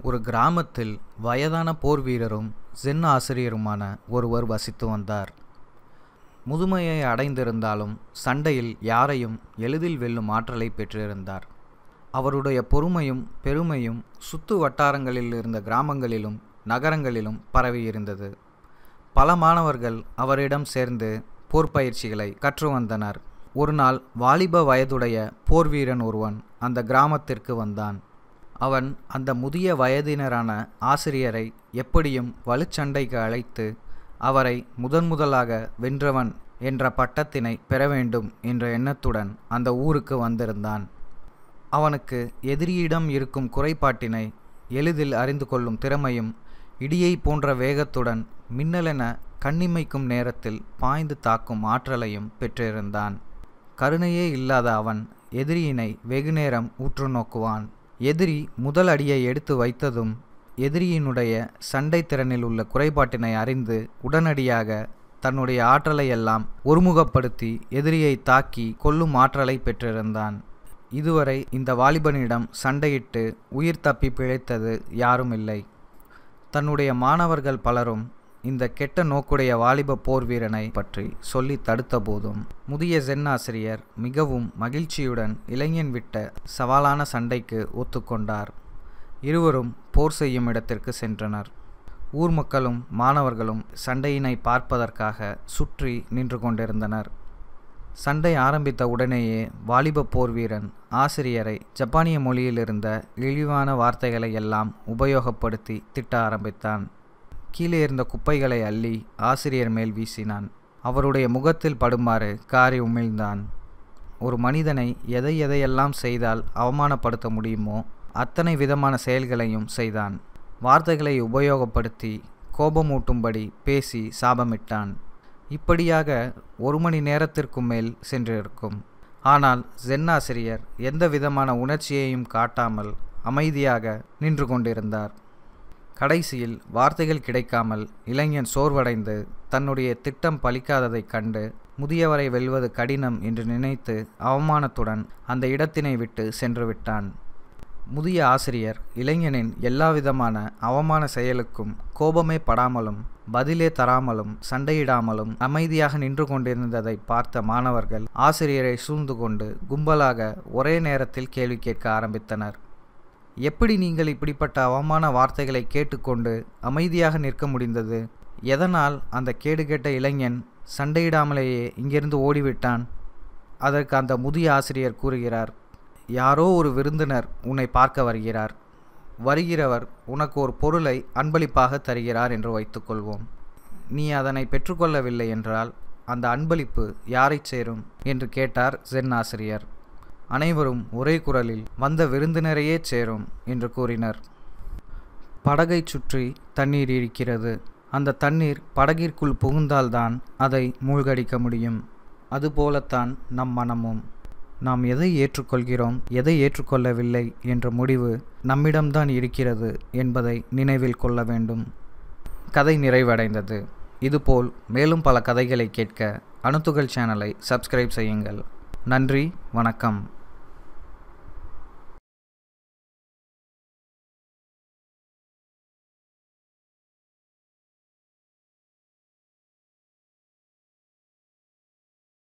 ஒரு கிராமத்தில் வயதான போர் வீரரும் ஜென் ஆசிரியருமான ஒருவர் வசித்து வந்தார் முதுமையை அடைந்திருந்தாலும் சண்டையில் யாரையும் எளிதில் வெல்லும் ஆற்றலை பெற்றிருந்தார் அவருடைய பொறுமையும் பெருமையும் சுத்து வட்டாரங்களில் இருந்த கிராமங்களிலும் நகரங்களிலும் பரவியிருந்தது பல மாணவர்கள் அவரிடம் சேர்ந்து போர் பயிற்சிகளை கற்று வந்தனர் ஒரு நாள் வாலிப வயதுடைய போர் வீரன் ஒருவன் அந்த கிராமத்திற்கு வந்தான் அவன் அந்த முதிய வயதினரான ஆசிரியரை எப்படியும் வலுச்சண்டைக்கு அழைத்து அவரை முதன் முதலாக வென்றவன் என்ற பட்டத்தினை பெற வேண்டும் என்ற எண்ணத்துடன் அந்த ஊருக்கு வந்திருந்தான் அவனுக்கு எதிரியிடம் இருக்கும் குறைபாட்டினை எளிதில் அறிந்து கொள்ளும் திறமையும் இடியை போன்ற வேகத்துடன் மின்னலென கண்ணிமைக்கும் நேரத்தில் பாய்ந்து தாக்கும் ஆற்றலையும் பெற்றிருந்தான் கருணையே இல்லாத அவன் எதிரியினை வெகுநேரம் உற்று நோக்குவான் எதிரி முதல் அடியை எடுத்து வைத்ததும் எதிரியினுடைய சண்டை திறனில் உள்ள குறைபாட்டினை அறிந்து உடனடியாக தன்னுடைய ஆற்றலை எல்லாம் ஒருமுகப்படுத்தி எதிரியை தாக்கி கொல்லும் ஆற்றலை பெற்றிருந்தான் இதுவரை இந்த வாலிபனிடம் சண்டையிட்டு உயிர் தப்பி பிழைத்தது யாரும் இல்லை தன்னுடைய மாணவர்கள் பலரும் இந்த கெட்ட நோக்குடைய வாலிப போர் வீரனை பற்றி சொல்லி தடுத்த போதும் முதிய ஜென் ஆசிரியர் மிகவும் மகிழ்ச்சியுடன் இளைஞன் விட்ட சவாலான சண்டைக்கு ஒத்துக்கொண்டார் இருவரும் போர் செய்யும் இடத்திற்கு சென்றனர் ஊர் மக்களும் மாணவர்களும் சண்டையினை பார்ப்பதற்காக சுற்றி நின்று கொண்டிருந்தனர் சண்டை ஆரம்பித்த உடனேயே வாலிப போர் வீரன் ஆசிரியரை ஜப்பானிய மொழியில் இருந்த இழிவான வார்த்தைகளை எல்லாம் உபயோகப்படுத்தி திட்ட ஆரம்பித்தான் கீழே இருந்த குப்பைகளை அள்ளி ஆசிரியர் மேல் வீசினான் அவருடைய முகத்தில் படுமாறு காரி உமிழ்ந்தான் ஒரு மனிதனை எதை எதையெல்லாம் செய்தால் அவமானப்படுத்த முடியுமோ அத்தனை விதமான செயல்களையும் செய்தான் வார்த்தைகளை உபயோகப்படுத்தி கோபமூட்டும்படி பேசி சாபமிட்டான் இப்படியாக ஒரு மணி நேரத்திற்கும் மேல் சென்றிருக்கும் ஆனால் ஜென் ஆசிரியர் எந்த விதமான உணர்ச்சியையும் காட்டாமல் அமைதியாக நின்று கொண்டிருந்தார் கடைசியில் வார்த்தைகள் கிடைக்காமல் இளைஞன் சோர்வடைந்து தன்னுடைய திட்டம் பலிக்காததைக் கண்டு முதியவரை வெல்வது கடினம் என்று நினைத்து அவமானத்துடன் அந்த இடத்தினை விட்டு சென்று விட்டான் முதிய ஆசிரியர் இளைஞனின் எல்லாவிதமான அவமான செயலுக்கும் கோபமே படாமலும் பதிலே தராமலும் சண்டையிடாமலும் அமைதியாக நின்று கொண்டிருந்ததை பார்த்த மாணவர்கள் ஆசிரியரை சூழ்ந்து கொண்டு கும்பலாக ஒரே நேரத்தில் கேள்வி கேட்க ஆரம்பித்தனர் எப்படி நீங்கள் இப்படிப்பட்ட அவமான வார்த்தைகளை கேட்டுக்கொண்டு அமைதியாக நிற்க முடிந்தது எதனால் அந்த கேடு கேட்ட இளைஞன் சண்டையிடாமலேயே இங்கிருந்து ஓடிவிட்டான் அதற்கு அந்த முதிய ஆசிரியர் கூறுகிறார் யாரோ ஒரு விருந்தினர் உன்னை பார்க்க வருகிறார் வருகிறவர் உனக்கு ஒரு பொருளை அன்பளிப்பாக தருகிறார் என்று வைத்துக்கொள்வோம் நீ அதனை பெற்றுக்கொள்ளவில்லை என்றால் அந்த அன்பளிப்பு யாரை சேரும் என்று கேட்டார் ஜென் ஆசிரியர் அனைவரும் ஒரே குரலில் வந்த விருந்தினரையே சேரும் என்று கூறினர் படகை சுற்றி தண்ணீர் இருக்கிறது அந்த தண்ணீர் படகிற்குள் புகுந்தால்தான் அதை மூழ்கடிக்க முடியும் அதுபோலத்தான் நம் மனமும் நாம் எதை ஏற்றுக்கொள்கிறோம் எதை ஏற்றுக்கொள்ளவில்லை என்ற முடிவு நம்மிடம்தான் இருக்கிறது என்பதை நினைவில் கொள்ள வேண்டும் கதை நிறைவடைந்தது இதுபோல் மேலும் பல கதைகளை கேட்க அணுத்துகள் சேனலை சப்ஸ்கிரைப் செய்யுங்கள் நன்றி வணக்கம்